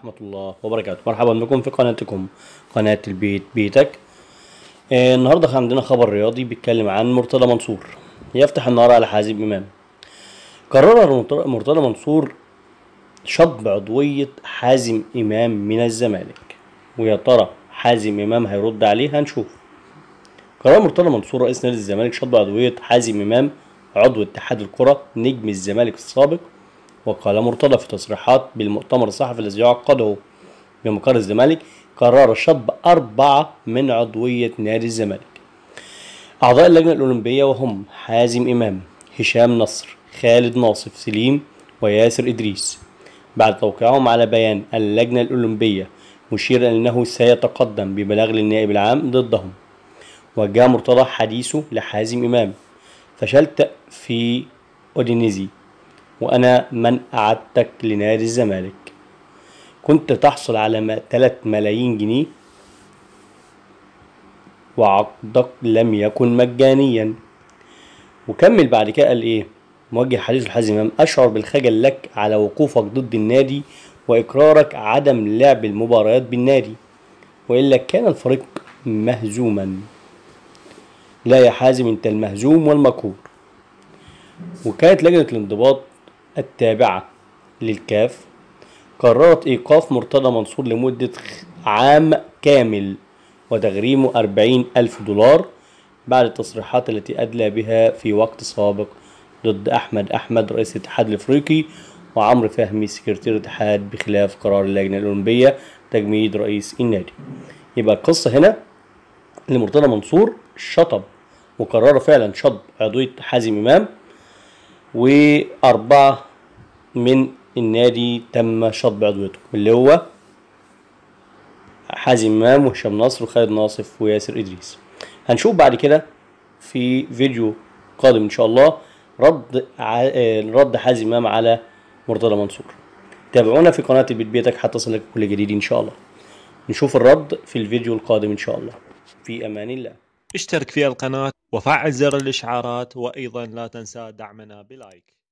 ورحمة الله وبركاته مرحبا بكم في قناتكم قناة البيت بيتك آه النهاردة عندنا خبر رياضي بيتكلم عن مرتضى منصور يفتح النهار على حازم إمام قرر مرت- مرتضى منصور شطب عضوية حازم إمام من الزمالك ويا ترى حازم إمام هيرد عليه هنشوف قرر مرتضى منصور رئيس نادي الزمالك شطب عضوية حازم إمام عضو اتحاد الكرة نجم الزمالك السابق وقال مرتضى في تصريحات بالمؤتمر الصحفي الذي عقده بمقر الزمالك قرر شطب أربعة من عضوية نادي الزمالك أعضاء اللجنة الأولمبية وهم حازم إمام هشام نصر خالد ناصف سليم وياسر إدريس بعد توقيعهم على بيان اللجنة الأولمبية مشيرا أنه سيتقدم ببلاغ للنائب العام ضدهم وجاء مرتضى حديثه لحازم إمام فشلت في أودينيزي وأنا من أعدتك لنادي الزمالك كنت تحصل على 3 ملايين جنيه وعقدك لم يكن مجانيا وكمل بعد كده قال ايه موجه حديث الحازم امام اشعر بالخجل لك على وقوفك ضد النادي واقرارك عدم لعب المباريات بالنادي والا كان الفريق مهزوما لا يا حازم انت المهزوم والمكهور وكانت لجنة الانضباط التابعة للكاف قررت إيقاف مرتضى منصور لمدة عام كامل وتغريمه أربعين ألف دولار بعد التصريحات التي أدلى بها في وقت سابق ضد أحمد أحمد رئيس الاتحاد الأفريقي وعمرو فهمي سكرتير الاتحاد بخلاف قرار اللجنة الأولمبية تجميد رئيس النادي يبقى القصة هنا ان مرتضى منصور شطب وقرر فعلا شطب عضوية حازم إمام وأربعة من النادي تم شطب عضويته اللي هو حازم إمام وهشام نصر وخالد ناصف وياسر إدريس هنشوف بعد كده في فيديو قادم إن شاء الله رد ع... آه، رد حازم إمام على مرتضى منصور تابعونا في قناة البيت بيتك حتى تصلك كل جديد إن شاء الله نشوف الرد في الفيديو القادم إن شاء الله في أمان الله اشترك في القناة وفعل زر الإشعارات وأيضا لا تنسى دعمنا بلايك